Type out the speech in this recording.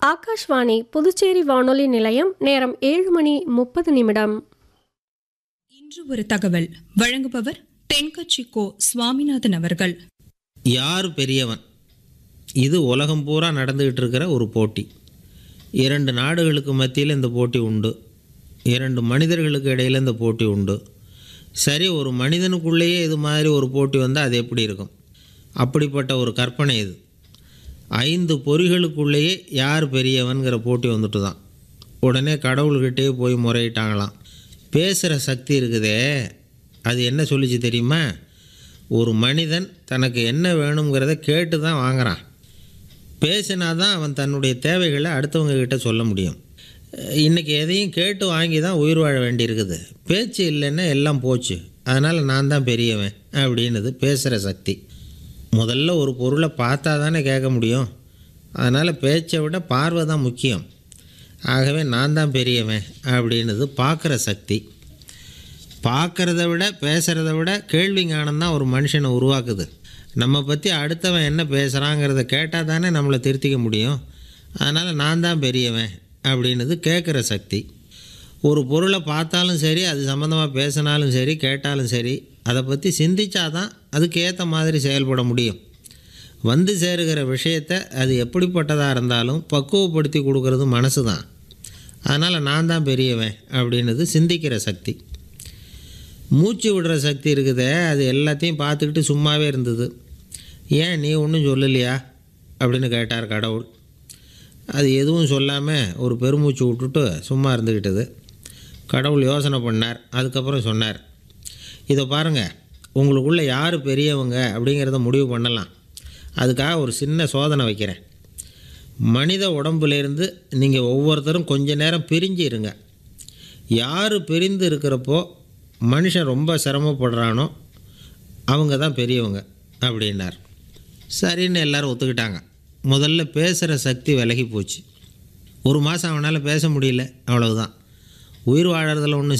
ஆகாஷ்வாணி புதுச்சேரி வானொலி நிலையம் நேரம் ஏழு மணி முப்பது நிமிடம் இன்று ஒரு தகவல் வழங்குபவர் தென்கட்சி கோ சுவாமிநாதன் அவர்கள் யார் பெரியவன் இது உலகம் பூரா நடந்துக்கிட்டு இருக்கிற ஒரு போட்டி இரண்டு நாடுகளுக்கு மத்தியில் இந்த போட்டி உண்டு இரண்டு மனிதர்களுக்கு இடையில் இந்த போட்டி உண்டு சரி ஒரு மனிதனுக்குள்ளேயே இது மாதிரி ஒரு போட்டி வந்தால் அது எப்படி இருக்கும் அப்படிப்பட்ட ஒரு கற்பனை இது ஐந்து பொறிகளுக்குள்ளேயே யார் பெரியவன்கிற போட்டி வந்துட்டு தான் உடனே கடவுள்கிட்டே போய் முறையிட்டாங்களாம் பேசுகிற சக்தி இருக்குதே அது என்ன சொல்லிச்சு தெரியுமா ஒரு மனிதன் தனக்கு என்ன வேணுங்கிறத கேட்டு தான் வாங்குறான் பேசினா தான் அவன் தன்னுடைய தேவைகளை அடுத்தவங்க கிட்ட சொல்ல முடியும் இன்றைக்கி எதையும் கேட்டு வாங்கி தான் உயிர் வாழ வேண்டியிருக்குது பேச்சு இல்லைன்னா எல்லாம் போச்சு அதனால் நான் தான் பெரியவன் அப்படின்னுது பேசுகிற சக்தி முதல்ல ஒரு பொருளை பார்த்தா தானே கேட்க முடியும் அதனால் பேச்சை விட பார்வை தான் முக்கியம் ஆகவே நான் தான் பெரியவன் அப்படின்னுது பார்க்குற சக்தி பார்க்குறத விட பேசுகிறத விட கேள்வி ஞானம் தான் ஒரு மனுஷனை உருவாக்குது நம்ம பற்றி அடுத்தவன் என்ன பேசுகிறாங்கிறத கேட்டால் தானே நம்மளை திருத்திக்க முடியும் அதனால் நான் தான் பெரியவன் அப்படின்னுது கேட்குற சக்தி ஒரு பொருளை பார்த்தாலும் சரி அது சம்மந்தமாக பேசினாலும் சரி கேட்டாலும் சரி அதை பற்றி சிந்திச்சாதான் அதுக்கு ஏற்ற மாதிரி செயல்பட முடியும் வந்து சேருகிற விஷயத்தை அது எப்படிப்பட்டதாக இருந்தாலும் பக்குவப்படுத்தி கொடுக்கறது மனசு தான் அதனால் நான் தான் பெரியவன் அப்படின்னுது சிந்திக்கிற சக்தி மூச்சு விடுற சக்தி இருக்குதே அது எல்லாத்தையும் பார்த்துக்கிட்டு சும்மாவே இருந்தது ஏன் நீ ஒன்றும் சொல்லலையா அப்படின்னு கேட்டார் கடவுள் அது எதுவும் சொல்லாமல் ஒரு பெருமூச்சு விட்டுட்டு சும்மா இருந்துக்கிட்டது கடவுள் யோசனை பண்ணார் அதுக்கப்புறம் சொன்னார் இதை பாருங்கள் உங்களுக்குள்ளே யார் பெரியவங்க அப்படிங்கிறத முடிவு பண்ணலாம் அதுக்காக ஒரு சின்ன சோதனை வைக்கிறேன் மனித உடம்புலேருந்து நீங்கள் ஒவ்வொருத்தரும் கொஞ்ச நேரம் பிரிஞ்சு இருங்க யார் பிரிந்து இருக்கிறப்போ மனுஷன் ரொம்ப சிரமப்படுறானோ அவங்க தான் பெரியவங்க அப்படின்னார் சரின்னு எல்லாரும் ஒத்துக்கிட்டாங்க முதல்ல பேசுகிற சக்தி விலகி போச்சு ஒரு மாதம் அவனால் பேச முடியல அவ்வளவுதான் உயிர் வாழறதுல ஒன்றும்